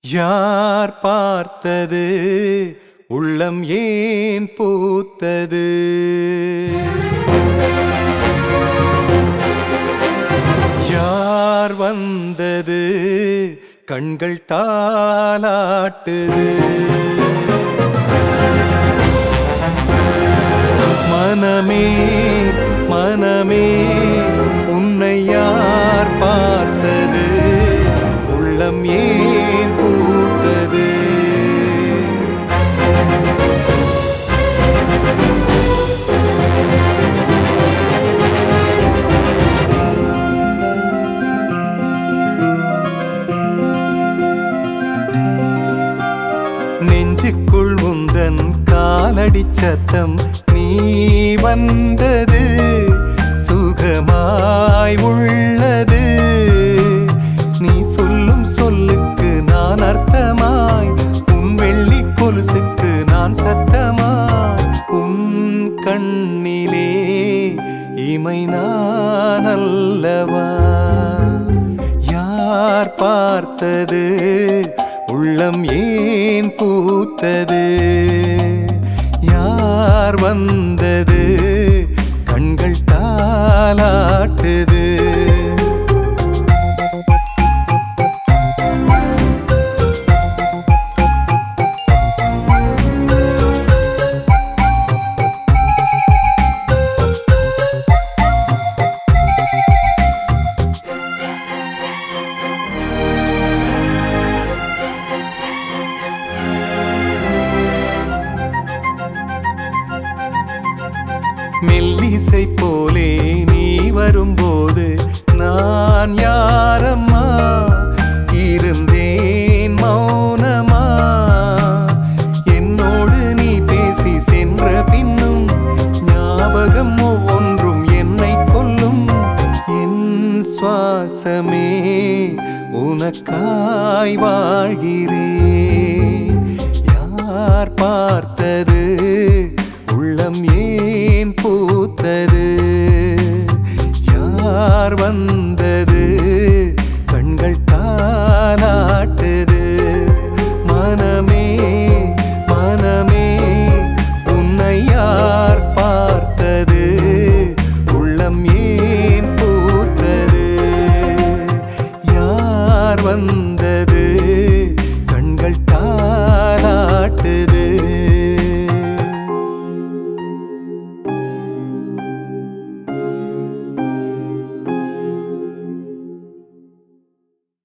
யார் பார்த்தது உள்ளம் ஏன் பூத்தது யார் வந்தது கண்கள் தாலாட்டுது மனமே மனமே உன்னை யார் பார்த்தது உள்ளம் ஏன் பூத்தது நெஞ்சுக்குள் உந்தன் காலடி சத்தம் நீ வந்தது சுகமாய் உள்ளது நீ சொல்லும் சொல்லுக்கு நான் அர்த்தமாய் உன் வெள்ளி கொலுசுக்கு நான் சத்தமாய் உன் கண்ணிலே இமை நான் அல்லவா யார் பார்த்தது உள்ளம் ஏன் பூத்தது யார் வந்தது கண்கள் தாலாட்டுது மெல்லிசை போலே நீ வரும்போது நான் யாரம்மா இருந்தேன் மௌனமா என்னோடு நீ பேசி சென்ற பின்னும் ஞாபகம் ஒவ்வொன்றும் என்னை கொல்லும் என் சுவாசமே உனக்காய் வாழ்கிறேன் யார் பார்த்தது உள்ளம் ஏன் பூத்தது யார் வந்தது கண்கள் தாலாட்டுது மனமே மனமே உன்னை யார் பார்த்தது உள்ளம் ஏன் பூத்தது யார் வந்தது கண்கள் தாலாட்டுது